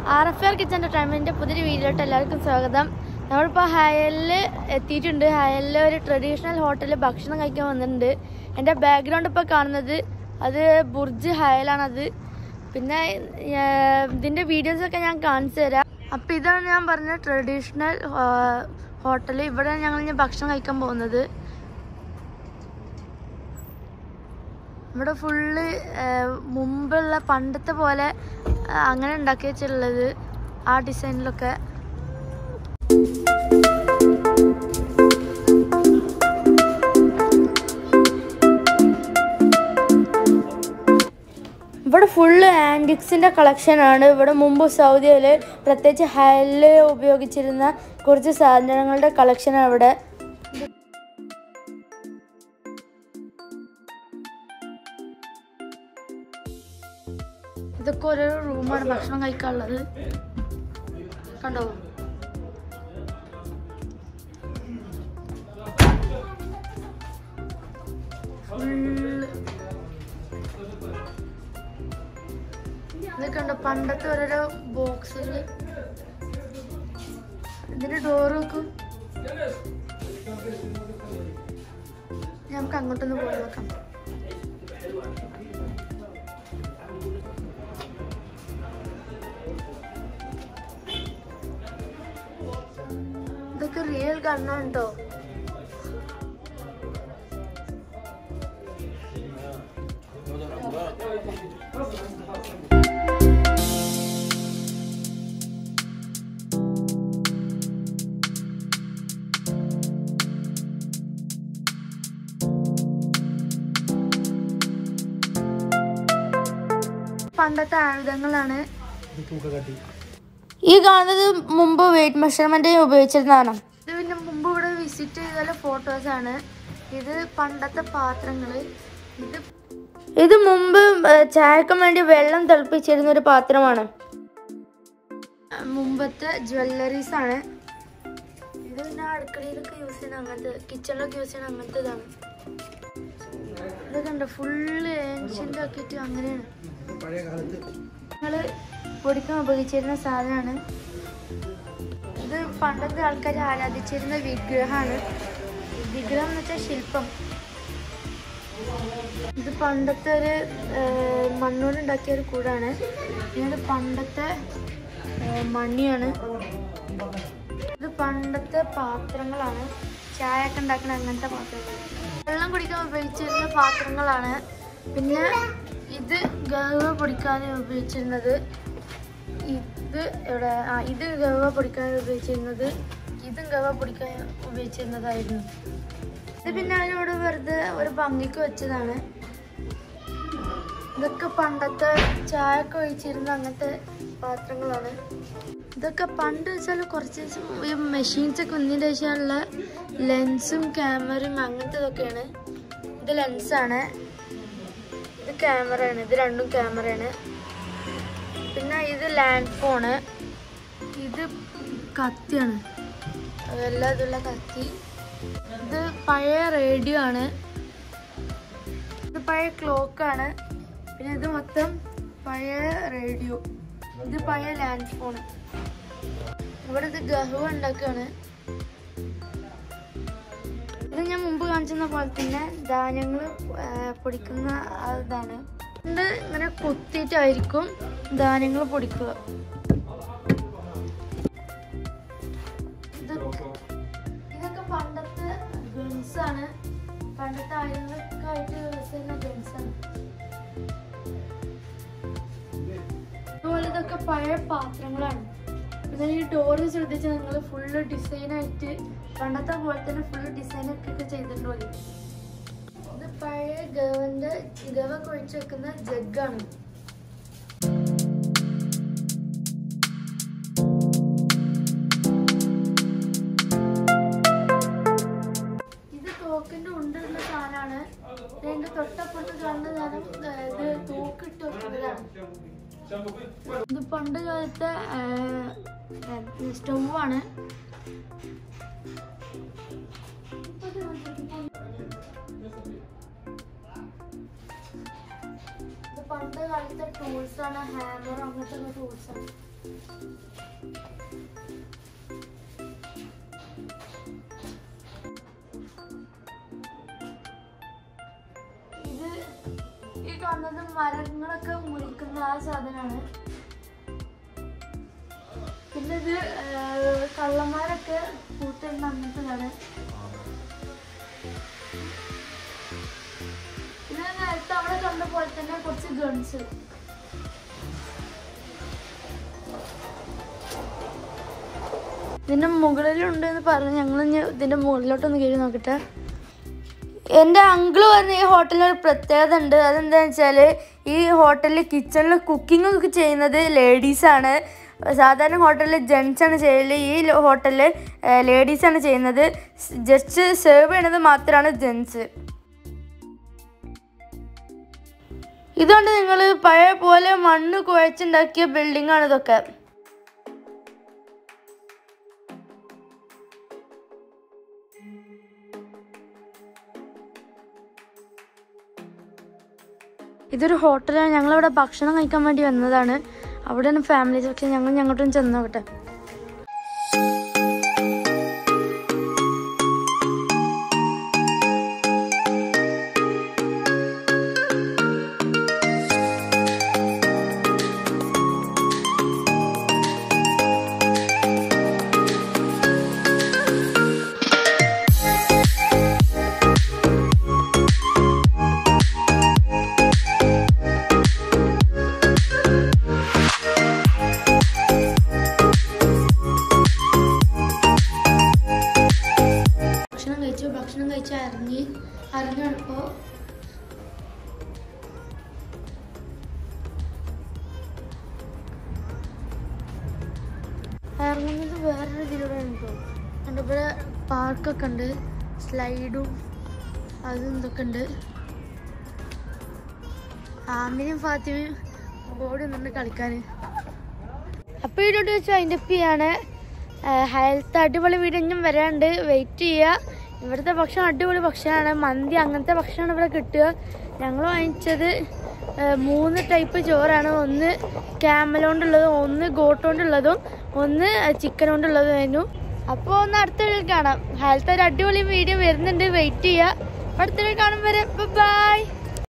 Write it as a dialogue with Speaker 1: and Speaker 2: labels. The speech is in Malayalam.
Speaker 1: ആർ എഫ് ആർ കിച്ചൺ എൻ്റർടൈൻമെൻറ്റിൻ്റെ പുതിയൊരു വീഡിയോയിട്ട് എല്ലാവർക്കും സ്വാഗതം നമ്മളിപ്പോൾ ഹയലിൽ എത്തിയിട്ടുണ്ട് ഹയലിൽ ഒരു ട്രഡീഷണൽ ഹോട്ടലിൽ ഭക്ഷണം കഴിക്കാൻ വന്നിട്ടുണ്ട് എൻ്റെ ബാക്ക്ഗ്രൗണ്ട് ഇപ്പോൾ കാണുന്നത് അത് ബുർജ് ഹയലാണത് പിന്നെ ഏർ, ഇതിൻ്റെ വീഡിയോസൊക്കെ ഞാൻ കാണിച്ചു തരാം അപ്പോൾ ഇതാണ് ഞാൻ പറഞ്ഞ ട്രഡീഷണൽ ഹോട്ടൽ ഇവിടെ ഞങ്ങൾ ഇനി ഭക്ഷണം കഴിക്കാൻ പോകുന്നത് ഇവിടെ ഫുള്ള് മുമ്പുള്ള പണ്ടത്തെ പോലെ ആ, അങ്ങനെ ഉണ്ടാക്കി വെച്ചിട്ടുള്ളത് ആ ഡിസൈനിലൊക്കെ ഇവിടെ ഫുള്ള് ആൻറ്റിക്സിൻ്റെ കളക്ഷനാണ് ഇവിടെ മുമ്പ് സൗദിയിൽ പ്രത്യേകിച്ച് ഹയലിൽ ഉപയോഗിച്ചിരുന്ന കുറച്ച് സാധനങ്ങളുടെ കളക്ഷനാണ് ഇവിടെ ഇതൊക്കെ ഓരോ റൂമാണ് ഭക്ഷണം കഴിക്കാനുള്ളത് കണ്ടോ ഫുള്ള് ഇതൊക്കെ ഉണ്ടോ പണ്ടത്തെ ഓരോരോ ബോക്സുകൾ ഇതിന്റെ ഡോറ് വെക്കും നമുക്ക് അങ്ങോട്ടൊന്ന് പോയി നോക്കാം ഇതൊക്കെ റിയൽ കണ്ണുണ്ടോ പണ്ടത്തെ ആയുധങ്ങളാണ് ഈ കാണുന്നത് മുമ്പ് വെയിറ്റ് മെഷർമെന്റ് ഉപയോഗിച്ചിരുന്നതാണ് ഇത് പിന്നെ മുമ്പ് ഇവിടെ വിസിറ്റ് ചെയ്ത ഫോട്ടോസ് ആണ് ഇത് പണ്ടത്തെ പാത്രങ്ങൾ ഇത് ഇത് മുമ്പ് ഏർ, ചായക്ക് വേണ്ടി വെള്ളം തിളപ്പിച്ചിരുന്ന ഒരു പാത്രമാണ് മുമ്പത്തെ ജ്വല്ലറീസ് ആണ് ഇത് പിന്നെ അടുക്കളയിലൊക്കെ യൂസ് ചെയ്യുന്ന അങ്ങനത്തെ കിച്ചണിലൊക്കെ യൂസ് ചെയ്യുന്ന അങ്ങനത്തെ ഇതാണ് ഇതൊക്കെ ഉണ്ട് ഫുള്ള് ഏൻഷ്യൻ്റ് ആക്കിയിട്ട് അങ്ങനെയാണ് ഞങ്ങള് പൊടിക്കാൻ ഉപയോഗിച്ചിരുന്ന സാധനമാണ് ഇത് പണ്ടത്തെ ആൾക്കാർ ആരാധിച്ചിരുന്ന വിഗ്രഹമാണ് വിഗ്രഹം എന്ന് വെച്ചാൽ ശില്പം ഇത് പണ്ടത്തെ ഒരു ഏർ, മണ്ണോണ്ട് ഉണ്ടാക്കിയ ഒരു കൂടാണ് പിന്നെ ഇത് പണ്ടത്തെ ഏർ, മണിയാണ് ഇത് പണ്ടത്തെ പാത്രങ്ങളാണ് ചായ ഒക്കെ ഉണ്ടാക്കുന്ന അങ്ങനത്തെ പാത്രങ്ങൾ വെള്ളം കുടിക്കാൻ ഉപയോഗിച്ചിരുന്ന പാത്രങ്ങളാണ് പിന്നെ ഇത് ഗവ പൊടിക്കാൻ ഉപയോഗിച്ചിരുന്നത് ഇത് ഇവിടെ ആ ഇത് ഗവ പൊടിക്കാൻ ഉപയോഗിച്ചിരുന്നത് ഇതും ഗവ പൊടിക്കാൻ ഉപയോഗിച്ചിരുന്നതായിരുന്നു ഇത് പിന്നെ അതിനോട് വെറുതെ ഒരു ഭംഗിക്ക് വെച്ചതാണ് ഇതൊക്കെ പണ്ടത്തെ ചായ ഒക്കെ ഒഴിച്ചിരുന്ന അങ്ങനത്തെ പാത്രങ്ങളാണ് ഇതൊക്കെ പണ്ട് വെച്ചാൽ കുറച്ച് ഈ മെഷീൻസ് ഒക്കെ ഒന്നിൻ്റെ ശേഷമുള്ള ലെൻസും ക്യാമറയും അങ്ങനത്തെ ഇതൊക്കെയാണ് ഇത് ലെൻസാണ് ഇത് ക്യാമറയാണ് ഇത് രണ്ടും ക്യാമറയാണ് പിന്നെ ഇത് ലാൻഡ് ഫോണ് ഇത് കത്തിയാണ് അതെല്ലാം ഇതുള്ള കത്തി ഇത് പഴയ റേഡിയോ ആണ് ഇത് പഴയ ക്ലോക്കാണ് പിന്നെ ഇത് മൊത്തം പഴയ റേഡിയോ ഇത് പഴയ ലാൻഡ് ഫോൺ ഇവിടെ ഇത് ഗഹുവ ഉണ്ടാക്കുകയാണ് ഇത് ഞാൻ മുമ്പ് കാണിച്ചിരുന്ന പോലെ തന്നെ ധാന്യങ്ങൾ പൊടിക്കുന്ന ആ ഇതാണ് ഇത് ഇങ്ങനെ കുത്തിയിട്ടായിരിക്കും ധാന്യങ്ങൾ പൊടിക്കുക ഇതൊക്കെ ഇതൊക്കെ പണ്ടത്തെ ഗൺസ് ആണ് പണ്ടത്തെ ആയുധങ്ങളൊക്കെ ആയിട്ട് യൂസ് ചെയ്യുന്ന ഗൺസ് ആണ് അതുപോലെ ഇതൊക്കെ പഴയ പാത്രങ്ങളാണ് പിന്നെ ഈ ഡോറ് ശ്രദ്ധിച്ചാൽ നിങ്ങൾ ഫുള്ള് ഡിസൈൻ ആയിട്ട് പണ്ടത്തെ പോലെ തന്നെ ഫുള്ള് ഡിസൈൻ ഒക്കെ ചെയ്തിട്ടുണ്ട് ഇത് പഴയ ഗവന്റെ ഗവ കുഴിച്ച് വെക്കുന്ന ജഗ്ഗാണ് ഇത് തോക്കിന്റെ ഉണ്ടുള്ള സാധനമാണ് ഇതിന്റെ തൊട്ടപ്പുറത്ത് കാണുന്ന സാധനം ഏർ, ഇത് തോക്കിട്ട് വെക്കുന്നതാണ് ഇത് പണ്ട് കാലത്തെ സ്റ്റൗവാണ് ഇത് പണ്ട് കാലത്തെ ടൂൾസ് ആണ് ഹാമർ അങ്ങനത്തെ ടൂൾസ് ആണ് ഇത് ഈ കാണുന്നത് മരങ്ങളൊക്കെ മുറിക്കുന്ന ആ സാധനമാണ് പിന്നെ ഇത് ഏർ, കള്ളന്മാരൊക്കെ കൂട്ടുന്ന അങ്ങനത്തതാണ് പിന്നെ നേരത്തെ അവിടെ കണ്ട പോലെ തന്നെ കുറച്ച് ഗൺസ് ഇതിന്റെ മുകളിലുണ്ട് എന്ന് പറഞ്ഞ് ഞങ്ങൾ ഇതിന്റെ മുകളിലോട്ടൊന്ന് കയറി നോക്കട്ടെ എൻ്റെ അങ്കിള് പറഞ്ഞ ഈ ഹോട്ടലിന് ഒരു പ്രത്യേകത ഉണ്ട് അതെന്താണെന്ന് വെച്ചാൽ ഈ ഹോട്ടലിൽ കിച്ചണിൽ കുക്കിംഗ് ഒക്കെ ചെയ്യുന്നത് ലേഡീസാണ് സാധാരണ ഹോട്ടലിൽ ജെൻസ് ആണ് ചെയ്യല് ഈ ഹോട്ടലിൽ ലേഡീസാണ് ചെയ്യുന്നത് ജസ്റ്റ് സെർവ് ചെയ്യണത് മാത്രമാണ് ജെൻസ് ഇതുകൊണ്ട് നിങ്ങൾ പഴയ പോലെ മണ്ണ് കുഴച്ചുണ്ടാക്കിയ ബിൽഡിംഗ് ആണ് ഇതൊക്കെ ഇതൊരു ഹോട്ടലാണ് ഞങ്ങളിവിടെ ഭക്ഷണം കഴിക്കാൻ വേണ്ടി വന്നതാണ് അവിടെയാണ് ഫാമിലി സെക്ഷൻ ഞങ്ങൾ ഞങ്ങോട്ടും ചെന്ന് നോക്കട്ടെ ഭക്ഷണം കഴിച്ചു ഭക്ഷണം കഴിച്ച് ഇറങ്ങി ഇറങ്ങിയപ്പോൾ ഇറങ്ങുന്നത് വേറൊരു ഇതിലൂടെയാണ് കേട്ടോ എൻ്റെ ഇവിടെ പാർക്കൊക്കെ ഉണ്ട് സ്ലൈഡും അതും ഇതൊക്കെ ഉണ്ട് ആമിനും ഫാത്തിമയും ഓടി നിന്ന് കളിക്കാൻ അപ്പോൾ വീഡിയോ വെച്ച് അതിൻ്റെ ചെയ്യാണ് ഹെൽത്ത് അടിപൊളി വീഡിയോ ഇനിയും വരാണ്ട് വെയിറ്റ് ചെയ്യുക ഇവിടുത്തെ ഭക്ഷണം അടിപൊളി ഭക്ഷണമാണ് മന്തി അങ്ങനത്തെ ഭക്ഷണമാണ് ഇവിടെ കിട്ടുക ഞങ്ങൾ വാങ്ങിച്ചത് ആ, മൂന്ന് ടൈപ്പ് ചോറാണ് ഒന്ന് ക്യാമൽ കൊണ്ടുള്ളതും ഒന്ന് ഗോട്ട് കൊണ്ടുള്ളതും ഒന്ന് ചിക്കൻ കൊണ്ടുള്ളതുമായിരുന്നു അപ്പോൾ ഒന്ന് അടുത്ത വീഡിയോയിൽ കാണാം ഹെൽത്ത് ഒരു അടിപൊളി വീഡിയോ വരുന്നുണ്ട് വെയിറ്റ് ചെയ്യുക അപ്പോൾ അടുത്ത വീഡിയോ കാണും വരെ ബൈ